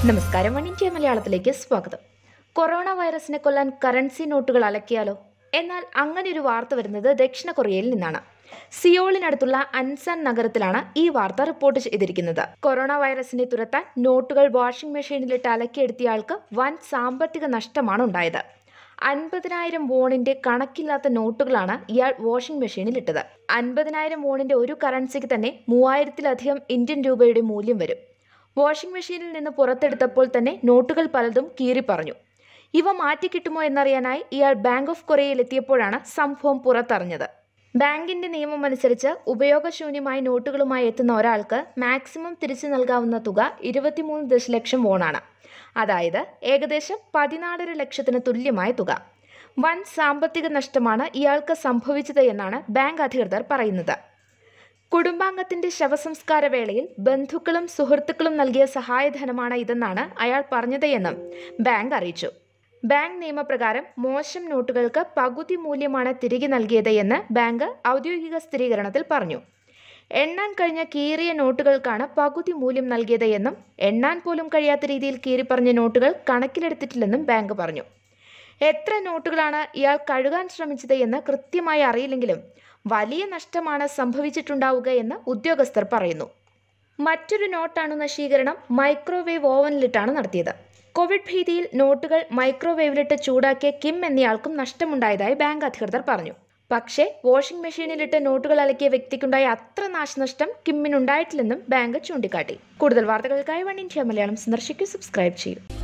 നമസ്കാരം one India മലയാളത്തിലേക്ക് സ്വാഗതം കൊറോണ വൈറസിനെ കൊല്ലാൻ കറൻസി നോട്ടുകൾ അലക്കിയാലോ എന്നാൽ അങ്ങനെ ഒരു വാർത്ത വരുന്നത് ദക്ഷിണ കൊറിയയിൽ നിന്നാണ് സിയോളിനടുത്തുള്ള അൻസാൻ നഗരത്തിലാണ് ഈ വാർത്ത റിപ്പോർട്ട് ചെയ്തിരിക്കുന്നത് കൊറോണ വൈറസിനെ തുരത്താൻ നോട്ടുകൾ വാഷിംഗ് മെഷീനിലിട്ട് അലക്കിയെടുത്തിയയാൾക്ക് വൻ സാമ്പത്തിക നഷ്ടമാണ് ഉണ്ടായത് അൻപതിനായിരം വോണിന്റെ കണക്കില്ലാത്ത നോട്ടുകളാണ് ഇയാൾ വാഷിംഗ് മെഷീനിൽ ഇട്ടത് അൻപതിനായിരം വോണിന്റെ ഒരു കറൻസിക്ക് തന്നെ മൂവായിരത്തിലധികം ഇന്ത്യൻ രൂപയുടെ മൂല്യം വരും വാഷിംഗ് മെഷീനിൽ നിന്ന് പുറത്തെടുത്തപ്പോൾ തന്നെ നോട്ടുകൾ പലതും കീറിപ്പറഞ്ഞു ഇവ മാറ്റിക്കിട്ടുമോ എന്നറിയാനായി ഇയാൾ ബാങ്ക് ഓഫ് കൊറിയയിൽ എത്തിയപ്പോഴാണ് സംഭവം പുറത്തറിഞ്ഞത് ബാങ്കിന്റെ നിയമം അനുസരിച്ച് ഉപയോഗശൂന്യമായ നോട്ടുകളുമായി എത്തുന്ന ഒരാൾക്ക് മാക്സിമം തിരിച്ചു നൽകാവുന്ന തുക ഇരുപത്തിമൂന്ന് ദശലക്ഷം വോണാണ് അതായത് ഏകദേശം പതിനാലര ലക്ഷത്തിന് തുല്യമായ തുക വൻ സാമ്പത്തിക നഷ്ടമാണ് ഇയാൾക്ക് സംഭവിച്ചത് എന്നാണ് ബാങ്ക് അധികൃതർ പറയുന്നത് കുടുംബാംഗത്തിന്റെ ശവസംസ്കാര വേളയിൽ ബന്ധുക്കളും സുഹൃത്തുക്കളും നൽകിയ സഹായധനമാണ് ഇതെന്നാണ് അയാൾ പറഞ്ഞത് എന്നും ബാങ്ക് അറിയിച്ചു ബാങ്ക് നിയമപ്രകാരം മോശം നോട്ടുകൾക്ക് പകുതി മൂല്യമാണ് തിരികെ നൽകിയത് എന്ന് ബാങ്ക് ഔദ്യോഗിക സ്ഥിരീകരണത്തിൽ പറഞ്ഞു എണ്ണാൻ കഴിഞ്ഞ കീറിയ നോട്ടുകൾക്കാണ് പകുതി മൂല്യം നൽകിയത് എന്നും എണ്ണാൻ പോലും കഴിയാത്ത രീതിയിൽ കീറിപ്പറഞ്ഞ നോട്ടുകൾ കണക്കിലെടുത്തിട്ടില്ലെന്നും ബാങ്ക് പറഞ്ഞു എത്ര നോട്ടുകളാണ് ഇയാൾ കഴുകാൻ ശ്രമിച്ചത് എന്ന് കൃത്യമായി അറിയില്ലെങ്കിലും വലിയ നഷ്ടമാണ് സംഭവിച്ചിട്ടുണ്ടാവുക എന്ന് ഉദ്യോഗസ്ഥർ പറയുന്നു മറ്റൊരു നോട്ടാണു നശീകരണം മൈക്രോവേവ് ഓവനിലിട്ടാണ് നടത്തിയത് കോവിഡ് ഭീതിയിൽ നോട്ടുകൾ മൈക്രോവേവിലിട്ട് ചൂടാക്കിയ കിം എന്നയാൾക്കും നഷ്ടമുണ്ടായതായി ബാങ്ക് അധികൃതർ പറഞ്ഞു പക്ഷേ വാഷിംഗ് മെഷീനിലിട്ട് നോട്ടുകൾ അലക്കിയ വ്യക്തിക്കുണ്ടായ അത്ര നാശനഷ്ടം കിമ്മിനുണ്ടായിട്ടില്ലെന്നും ബാങ്ക് ചൂണ്ടിക്കാട്ടി കൂടുതൽ വാർത്തകൾക്കായി വൺ ഇന്ത്യ മലയാളം സന്ദർശിക്കൂ സബ്സ്ക്രൈബ് ചെയ്യൂ